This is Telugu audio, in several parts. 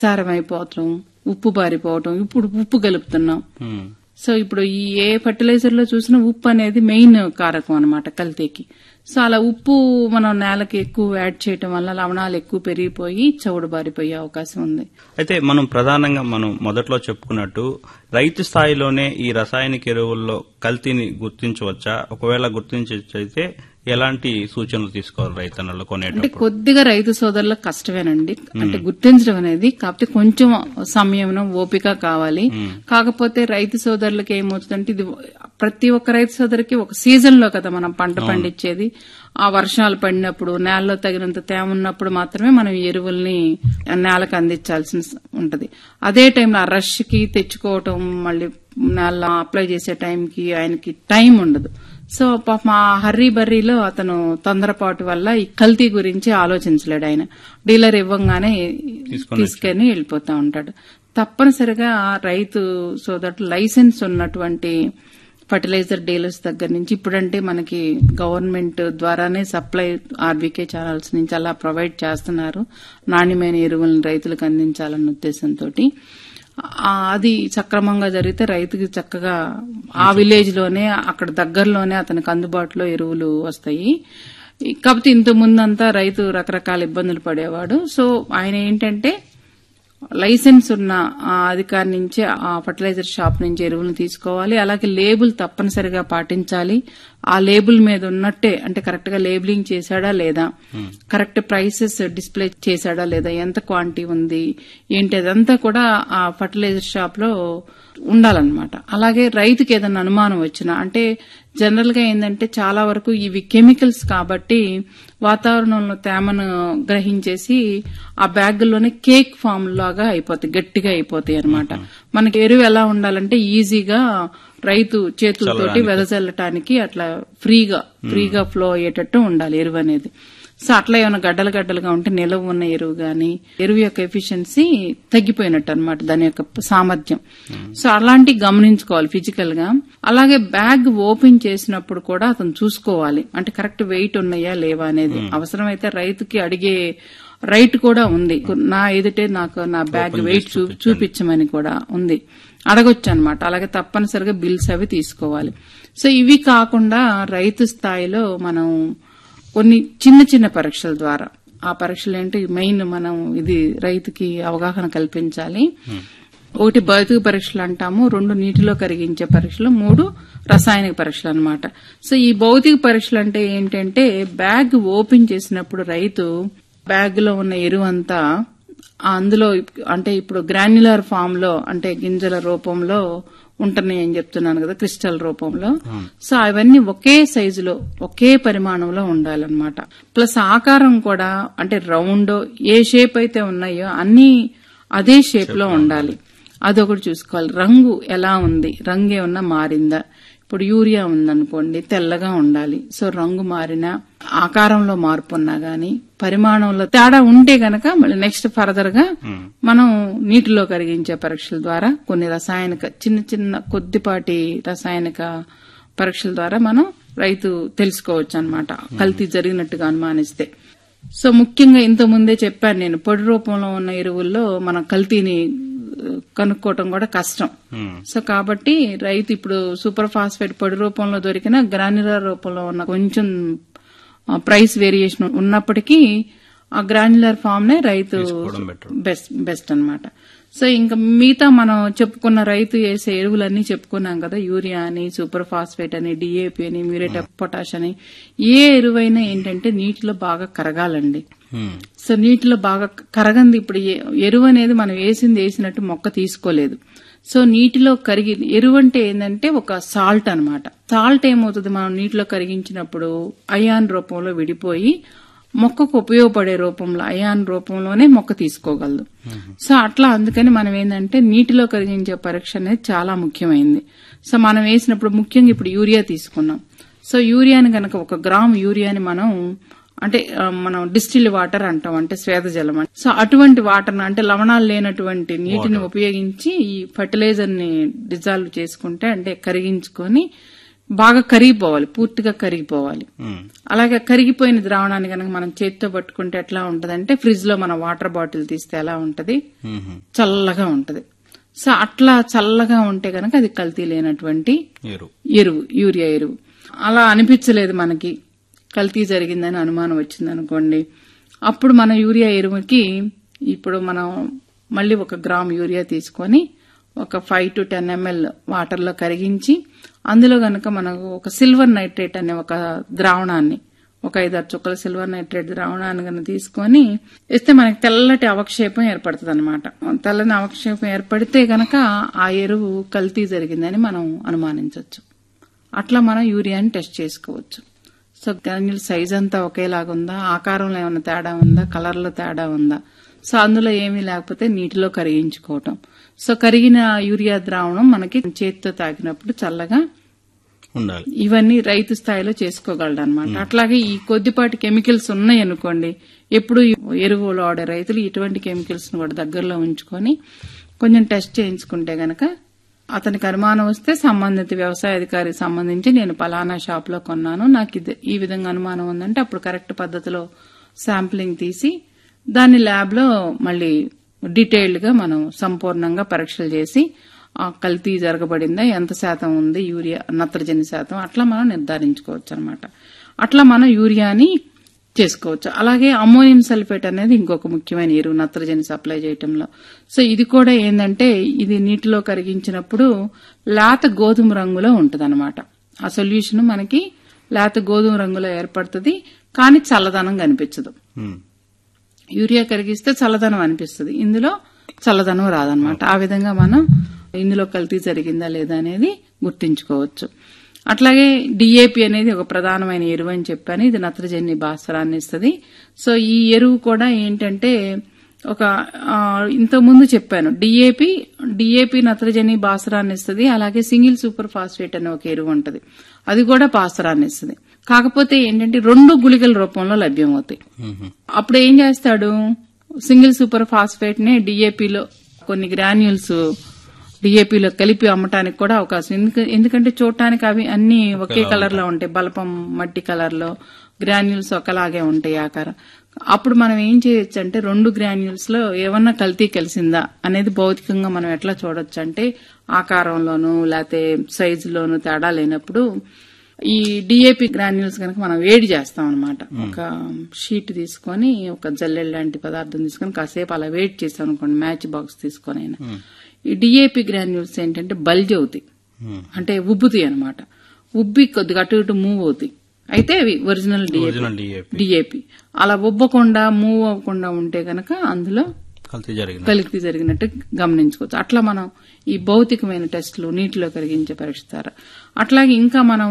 సారం అయిపోవటం ఉప్పు బారిపోవటం ఇప్పుడు ఉప్పు కలుపుతున్నాం ఉమ్. సో ఇప్పుడు ఈ ఏ ఫర్టిలైజర్ లో చూసినా ఉప్పు అనేది మెయిన్ కారకం అన్నమాట కల్తీకి సో అలా ఉప్పు మనం నేలకి ఎక్కువ యాడ్ చేయటం వల్ల లవణాలు ఎక్కువ పెరిగిపోయి చౌడు బారిపోయే అవకాశం ఉంది అయితే మనం ప్రధానంగా మనం మొదట్లో చెప్పుకున్నట్టు రైతు స్థాయిలోనే ఈ రసాయనిక ఎరువుల్లో కల్తీని గుర్తించవచ్చా ఒకవేళ గుర్తించైతే ఎలాంటి సూచనలు తీసుకోవాలి రైతన్నలు అంటే కొనేటప్పుడు కొద్దిగా రైతు సోదరులకు కష్టమేనండి అంటే గుర్తించడం అనేది కాకపోతే కొంచెం సమయం ఓపిక కావాలి కాకపోతే రైతు సోదరులకు ఏమవుతుందంటే ఇది ప్రతి ఒక్క రైతు సోదరికి ఒక సీజన్ లో కదా మనం పంట పండించేది ఆ వర్షాలు పడినప్పుడు నేలలో తగినంత తేమ ఉన్నప్పుడు మాత్రమే మనం ఈ ఎరువుల్ని నేలకు అందించాల్సి ఉంటది అదే టైంలో ఆ రష్ కి తెచ్చుకోవటం మళ్ళీ నేల అప్లై చేసే టైంకి ఆయనకి టైం ఉండదు సో పాపం ఆ హర్రీ బర్రీలో అతను తొందరపాటు వల్ల ఈ కల్తీ గురించి ఆలోచించలేడు ఆయన డీలర్ ఇవ్వంగానే తీసుకొని వెళ్ళిపోతా ఉంటాడు తప్పనిసరిగా రైతు సోదరుడు లైసెన్స్ ఉన్నటువంటి ఫర్టిలైజర్ డీలర్స్ దగ్గర నుంచి ఇప్పుడంటే మనకి గవర్నమెంట్ ద్వారానే సప్లై ఆర్బీకే ఛానల్స్ నుంచి అలా ప్రొవైడ్ చేస్తున్నారు నాణ్యమైన ఎరువులను రైతులకు అందించాలన్న ఉద్దేశంతో అది సక్రమంగా జరిగితే రైతుకి చక్కగా ఆ విలేజ్ లోనే అక్కడ దగ్గరలోనే అతనికి అందుబాటులో ఎరువులు వస్తాయి కాకపోతే ఇంత ముందంతా రైతు రకరకాల ఇబ్బందులు పడేవాడు సో ఆయన ఏంటంటే లైసెన్స్ ఉన్న ఆ అధికారి నుంచి ఆ ఫర్టిలైజర్ షాప్ నుంచి ఎరువులను తీసుకోవాలి అలాగే లేబుల్ తప్పనిసరిగా పాటించాలి ఆ లేబుల్ మీద ఉన్నట్టే అంటే కరెక్ట్ గా లేబులింగ్ చేశాడా లేదా కరెక్ట్ ప్రైసెస్ డిస్ప్లే చేశాడా లేదా ఎంత క్వాంటిటీ ఉంది ఏంటి అదంతా కూడా ఆ ఫర్టిలైజర్ షాప్ లో ఉండాలన్నమాట అలాగే రైతుకి ఏదైనా అనుమానం వచ్చినా అంటే జనరల్ గా ఏంటంటే చాలా వరకు ఇవి కెమికల్స్ కాబట్టి వాతావరణంలో తేమను గ్రహించేసి ఆ బ్యాగుల్లోనే కేక్ ఫామ్ లాగా అయిపోతాయి గట్టిగా అయిపోతాయి అనమాట మనకి ఎరువు ఎలా ఉండాలంటే ఈజీగా రైతు చేతులతోటి వెదజల్లటానికి అట్లా ఫ్రీగా ఫ్రీగా ఫ్లో అయ్యేటట్టు ఉండాలి ఎరువు అనేది సో అట్లా ఏమైనా గడ్డలు గడ్డలుగా ఉంటే నిలవ ఉన్న ఎరువు గాని ఎరువు యొక్క ఎఫిషియన్సీ తగ్గిపోయినట్టు అనమాట దాని యొక్క సామర్థ్యం సో అలాంటివి గమనించుకోవాలి ఫిజికల్ గా అలాగే బ్యాగ్ ఓపెన్ చేసినప్పుడు కూడా అతను చూసుకోవాలి అంటే కరెక్ట్ వెయిట్ ఉన్నాయా లేవా అనేది అవసరమైతే రైతుకి అడిగే రైట్ కూడా ఉంది నా ఎదుటే నాకు నా బ్యాగ్ వెయిట్ చూపించమని కూడా ఉంది అడగొచ్చు అనమాట అలాగే తప్పనిసరిగా బిల్స్ అవి తీసుకోవాలి సో ఇవి కాకుండా రైతు స్థాయిలో మనం కొన్ని చిన్న చిన్న పరీక్షల ద్వారా ఆ పరీక్షలు ఏంటి మెయిన్ మనం ఇది రైతుకి అవగాహన కల్పించాలి ఒకటి భౌతిక పరీక్షలు అంటాము రెండు నీటిలో కరిగించే పరీక్షలు మూడు రసాయనిక పరీక్షలు అనమాట సో ఈ భౌతిక పరీక్షలు అంటే ఏంటంటే బ్యాగ్ ఓపెన్ చేసినప్పుడు రైతు బ్యాగ్ లో ఉన్న ఎరువు అంతా అందులో అంటే ఇప్పుడు గ్రాన్యులర్ ఫామ్ లో అంటే గింజల రూపంలో ఉంటున్నాయి అని చెప్తున్నాను కదా క్రిస్టల్ రూపంలో సో అవన్నీ ఒకే సైజులో ఒకే పరిమాణంలో ఉండాలన్నమాట ప్లస్ ఆకారం కూడా అంటే రౌండ్ ఏ షేప్ అయితే ఉన్నాయో అన్ని అదే షేప్ లో ఉండాలి అదొకటి చూసుకోవాలి రంగు ఎలా ఉంది రంగు ఏమన్నా మారిందా ఇప్పుడు యూరియా ఉందనుకోండి తెల్లగా ఉండాలి సో రంగు మారినా ఆకారంలో మార్పు ఉన్నా గాని పరిమాణంలో తేడా ఉంటే గనక మళ్ళీ నెక్స్ట్ ఫర్దర్ గా మనం నీటిలో కరిగించే పరీక్షల ద్వారా కొన్ని రసాయనిక చిన్న చిన్న కొద్దిపాటి రసాయనిక పరీక్షల ద్వారా మనం రైతు తెలుసుకోవచ్చు అనమాట కల్తీ జరిగినట్టుగా అనుమానిస్తే సో ముఖ్యంగా ఇంత ముందే చెప్పాను నేను పొడి రూపంలో ఉన్న ఎరువుల్లో మనం కల్తీని కనుక్కోవటం కూడా కష్టం సో కాబట్టి రైతు ఇప్పుడు సూపర్ ఫాస్ఫేట్ పొడి రూపంలో దొరికిన గ్రాన్యులర్ రూపంలో ఉన్న కొంచెం ప్రైస్ వేరియేషన్ ఉన్నప్పటికీ ఆ గ్రాన్యులర్ ఫామ్ నే రైతు బెస్ట్ బెస్ట్ అనమాట సో ఇంకా మిగతా మనం చెప్పుకున్న రైతు వేసే ఎరువులన్నీ చెప్పుకున్నాం కదా యూరియా అని సూపర్ ఫాస్ఫేట్ అని డిఏపి అని మ్యూరేట్ ఆఫ్ పొటాష్ అని ఏ ఎరువైనా ఏంటంటే నీటిలో బాగా కరగాలండి సో నీటిలో బాగా కరగంది ఇప్పుడు ఎరువు అనేది మనం వేసింది వేసినట్టు మొక్క తీసుకోలేదు సో నీటిలో కరిగి ఎరువు అంటే ఏంటంటే ఒక సాల్ట్ అనమాట సాల్ట్ ఏమవుతుంది మనం నీటిలో కరిగించినప్పుడు అయాన్ రూపంలో విడిపోయి మొక్కకు ఉపయోగపడే రూపంలో అయాన్ రూపంలోనే మొక్క తీసుకోగలదు సో అట్లా అందుకని మనం ఏంటంటే నీటిలో కరిగించే పరీక్ష అనేది చాలా ముఖ్యమైనది సో మనం వేసినప్పుడు ముఖ్యంగా ఇప్పుడు యూరియా తీసుకున్నాం సో యూరియాని గనక ఒక గ్రామ్ యూరియాని మనం అంటే మనం డిస్టిల్ వాటర్ అంటాం అంటే శ్వేత జలం సో అటువంటి వాటర్ అంటే లవణాలు లేనటువంటి నీటిని ఉపయోగించి ఈ ఫర్టిలైజర్ ని డిజాల్వ్ చేసుకుంటే అంటే కరిగించుకొని బాగా కరిగిపోవాలి పూర్తిగా కరిగిపోవాలి ఉమ్, అలాగే కరిగిపోయిన ద్రావణాన్ని కనుక మనం చేతితో పట్టుకుంటే ఎట్లా ఉంటదంటే ఫ్రిడ్జ్ లో మన వాటర్ బాటిల్ తీస్తే ఎలా ఉంటది ఉమ్, చల్లగా ఉంటది సో అట్లా చల్లగా ఉంటే గనక అది కల్తీ లేనటువంటి ఎరువు ఎరువు యూరియా ఎరువు అలా అనిపించలేదు మనకి కల్తీ జరిగిందని అనుమానం వచ్చింది అనుకోండి అప్పుడు మన యూరియా ఎరువుకి ఇప్పుడు మనం మళ్ళీ ఒక గ్రామ్ యూరియా తీసుకొని ఒక five to ten ML water లో కరిగించి అందులో గనక మనకు ఒక సిల్వర్ నైట్రేట్ అనే ఒక ద్రావణాన్ని ఒక ఐదారు చుక్కల సిల్వర్ నైట్రేట్ ద్రావణాన్ని కనుక తీసుకొని ఇస్తే మనకి తెల్లటి అవక్షేపం ఏర్పడుతుంది అనమాట తెల్లని అవక్షేపం ఏర్పడితే గనక ఆ ఎరువు కల్తీ జరిగిందని మనం అనుమానించవచ్చు అట్లా మనం యూరియాని టెస్ట్ చేసుకోవచ్చు సో గ్రాన్యుల్ సైజ్ అంతా ఒకేలాగా ఉందా ఆకారంలో ఏమైనా తేడా ఉందా కలర్లో తేడా ఉందా సో అందులో ఏమీ లేకపోతే నీటిలో కరిగించుకోవటం సో కరిగిన యూరియా ద్రావణం మనకి చేతితో తాకినప్పుడు చల్లగా ఉండాలి ఇవన్నీ రైతు స్థాయిలో చేసుకోగలడు అనమాట అట్లాగే ఈ కొద్దిపాటి కెమికల్స్ ఉన్నాయి అనుకోండి ఎప్పుడు ఎరువులు వాడే రైతులు ఇటువంటి కెమికల్స్ ను కూడా దగ్గరలో ఉంచుకొని కొంచెం టెస్ట్ చేయించుకుంటే గనక అతనికి అనుమానం వస్తే సంబంధిత వ్యవసాయ అధికారికి సంబంధించి నేను పలానా షాప్ లో కొన్నాను నాకు ఇది ఈ విధంగా అనుమానం ఉందంటే అప్పుడు కరెక్ట్ పద్ధతిలో శాంప్లింగ్ తీసి దాన్ని ల్యాబ్ లో మళ్ళీ డీటెయిల్డ్ గా మనం సంపూర్ణంగా పరీక్షలు చేసి ఆ కల్తీ జరగబడిందా ఎంత శాతం ఉంది యూరియా నత్రజని శాతం అట్లా మనం నిర్ధారించుకోవచ్చు అనమాట అట్లా మనం యూరియాని చేసుకోవచ్చు అలాగే అమ్మోనియం సల్ఫేట్ అనేది ఇంకొక ముఖ్యమైన ఎరువు నత్రజని సప్లై చేయటంలో సో ఇది కూడా ఏంటంటే ఇది నీటిలో కరిగించినప్పుడు లేత గోధుమ రంగులో ఉంటదన్నమాట ఆ సొల్యూషన్ మనకి లేత గోధుమ రంగులో ఏర్పడుతుంది కానీ చల్లదనం కనిపించదు ఉమ్, యూరియా కరిగిస్తే చల్లదనం అనిపిస్తుంది ఇందులో చల్లదనం రాదనమాట ఆ విధంగా మనం ఇందులో కల్తీ జరిగిందా లేదా అనేది గుర్తించుకోవచ్చు అట్లాగే డిఏపి అనేది ఒక ప్రధానమైన ఎరువు అని చెప్పాను ఇది నత్రజని భాస్వరాన్ని ఇస్తుంది సో ఈ ఎరువు కూడా ఏంటంటే ఒక ఆ, ఇంతకుముందు చెప్పాను డిఏపి డిఏపి నత్రజని భాస్వరాన్ని ఇస్తుంది అలాగే సింగిల్ సూపర్ ఫాస్ఫేట్ అనే ఒక ఎరువు ఉంటది అది కూడా భాస్వరాన్ని ఇస్తుంది కాకపోతే ఏంటంటే రెండు గుళికల రూపంలో లభ్యమవుతాయి ఉమ్, అప్పుడు ఏం చేస్తాడు సింగిల్ సూపర్ ఫాస్ఫేట్ ని డిఏపిలో కొన్ని గ్రాన్యూల్స్ డిఏపిలో కలిపి అమ్మటానికి కూడా అవకాశం ఎందుక- ఎందుకంటే చూడటానికి అవి అన్ని ఒకే కలర్ లో ఉంటాయి బలపం మట్టి కలర్ లో గ్రాన్యూల్స్ ఒకలాగే ఉంటాయి ఆకారం అప్పుడు మనం ఏం చేయొచ్చు అంటే రెండు గ్రాన్యూల్స్ లో ఏమన్నా కల్తీ కలిసిందా అనేది భౌతికంగా మనం ఎట్లా చూడొచ్చు అంటే ఆకారంలోను లేకపోతే సైజులోను తేడా లేనప్పుడు ఈ డిఏపి గ్రాన్యూల్స్ కనుక మనం వేడి చేస్తాం అనమాట ఒక షీట్ తీసుకొని ఒక జల్లెడ్ లాంటి పదార్థం తీసుకొని కాసేపు అలా వేడి చేస్తాం అనుకోండి మ్యాచ్ బాక్స్ తీసుకొని అయినా ఈ డిఏపి గ్రాన్యూల్స్ ఏంటంటే బల్జ్ అవుతాయి ఉమ్. అంటే ఉబ్బుతాయి అనమాట ఉబ్బి కొద్దిగా అటు ఇటు మూవ్ అవుతాయి అయితే అవి original DAP original DAP DAP అలా ఉబ్బకుండా మూవ్ అవ్వకుండా ఉంటే గనక అందులో కల్తీ జరిగింది కల్తీ జరిగినట్టు గమనించుకోవచ్చు అట్లా మనం ఈ భౌతికమైన టెస్టులు నీటిలో కరిగించే పరీక్ష ద్వారా అట్లాగే ఇంకా మనం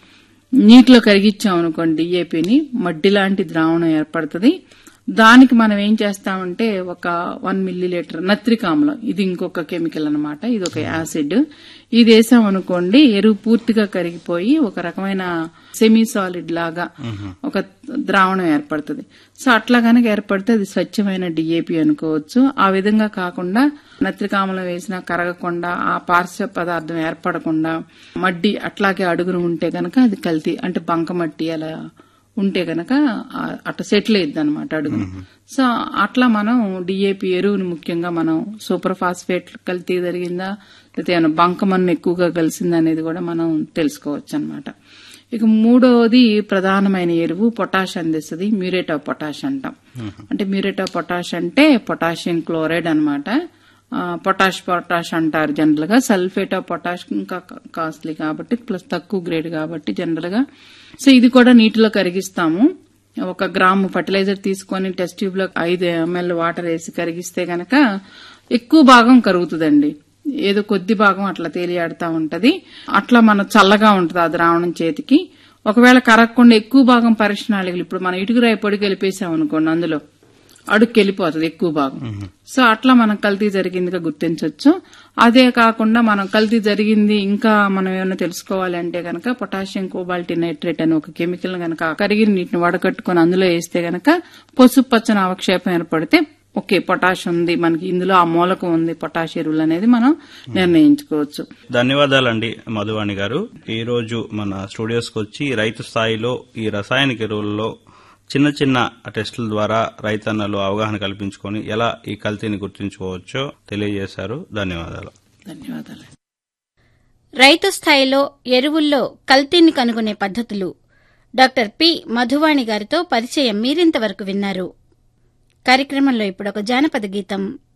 నీటిలో కరిగించాం అనుకోండి డిఏపిని మడ్డి లాంటి ద్రావణం ఏర్పడుతుంది దానికి మనం ఏం చేస్తామంటే ఒక వన్ మిల్లీ లీటర్ నత్రిక ఆమ్లం ఇది ఇంకొక కెమికల్ అన్నమాట ఇది ఒక యాసిడ్ ఇది వేసాం అనుకోండి ఎరువు పూర్తిగా కరిగిపోయి ఒక రకమైన సెమీ సాలిడ్ లాగా ఒక ద్రావణం ఏర్పడుతుంది సో అట్లా కనుక ఏర్పడితే అది స్వచ్ఛమైన డిఏపి అనుకోవచ్చు ఆ విధంగా కాకుండా నత్రికామలం వేసినా కరగకుండా ఆ పార్శ్వ పదార్థం ఏర్పడకుండా మడ్డి అట్లాగే అడుగును ఉంటే గనక అది కల్తీ అంటే బంక మట్టి అలా ఉంటే గనక ఆ- అట్లా సెటిల్ అయ్యిద్ది అనమాట అడుగును సో అట్లా మనం డిఏపి ఎరువుని ముఖ్యంగా మనం సూపర్ ఫాస్ఫేట్ కల్తీ జరిగిందా లేకపోతే ఏమైనా బంకమన్ను ఎక్కువగా కలిసిందా అనేది కూడా మనం తెలుసుకోవచ్చు అనమాట ఇక మూడవది ప్రధానమైన ఎరువు పొటాష్ అందిస్తుంది మ్యూరేట్ ఆఫ్ పొటాష్ అంటాం అంటే మ్యూరేట్ ఆఫ్ పొటాష్ అంటే పొటాషియం క్లోరైడ్ అనమాట పొటాష్ పొటాష్ అంటారు జనరల్ గా సల్ఫేట్ ఆఫ్ పొటాష్ ఇంకా కాస్ట్లీ కాబట్టి ప్లస్ తక్కువ గ్రేడ్ కాబట్టి జనరల్ గా సో ఇది కూడా నీటిలో కరిగిస్తాము ఒక గ్రాము ఫర్టిలైజర్ తీసుకొని టెస్ట్ ట్యూబ్ లో ఐదు ఎంఎల్ వాటర్ వేసి కరిగిస్తే గనక ఎక్కువ భాగం కరుగుతుందండి ఏదో కొద్ది భాగం అట్లా తేలియాడుతా ఉంటది అట్లా మన చల్లగా ఉంటది ఆ ద్రావణం చేతికి ఒకవేళ కరగకుండా ఎక్కువ భాగం పరీక్షణాళికలు ఇప్పుడు మనం ఇటుకురాయి పొడి కలిపేసాం అనుకోండి అందులో అడుక్కి వెళ్ళిపోతుంది ఎక్కువ భాగం సో అట్లా మనం కల్తీ జరిగిందిగా గుర్తించవచ్చు అదే కాకుండా మనం కల్తీ జరిగింది ఇంకా మనం ఏమైనా తెలుసుకోవాలి అంటే గనక పొటాషియం కోబాల్టీ నైట్రేట్ అని ఒక కెమికల్ గనక కరిగిన నీటిని వడకట్టుకొని అందులో వేస్తే గనక పసుపు పచ్చని అవక్షేపం ఏర్పడితే ఓకే పొటాష్ ఉంది మనకి ఇందులో ఆ మూలకం ఉంది పొటాష్ ఎరువులు అనేది మనం నిర్ణయించుకోవచ్చు ధన్యవాదాలండి మధువాణి గారు ఈ రోజు మన స్టూడియోస్కి వచ్చి రైతు స్థాయిలో ఈ రసాయనిక ఎరువుల్లో చిన్న చిన్న టెస్టుల ద్వారా రైతన్నలు అవగాహన కల్పించుకొని ఎలా ఈ కల్తీని గుర్తించుకోవచ్చో తెలియజేశారు ధన్యవాదాలు ధన్యవాదాలు రైతు స్థాయిలో ఎరువుల్లో కల్తీని కనుగొనే పద్ధతులు డాక్టర్ పి మధువాణి గారితో పరిచయం మీరింతవరకు విన్నారు కార్యక్రమంలో ఇప్పుడు ఒక జానపద గీతం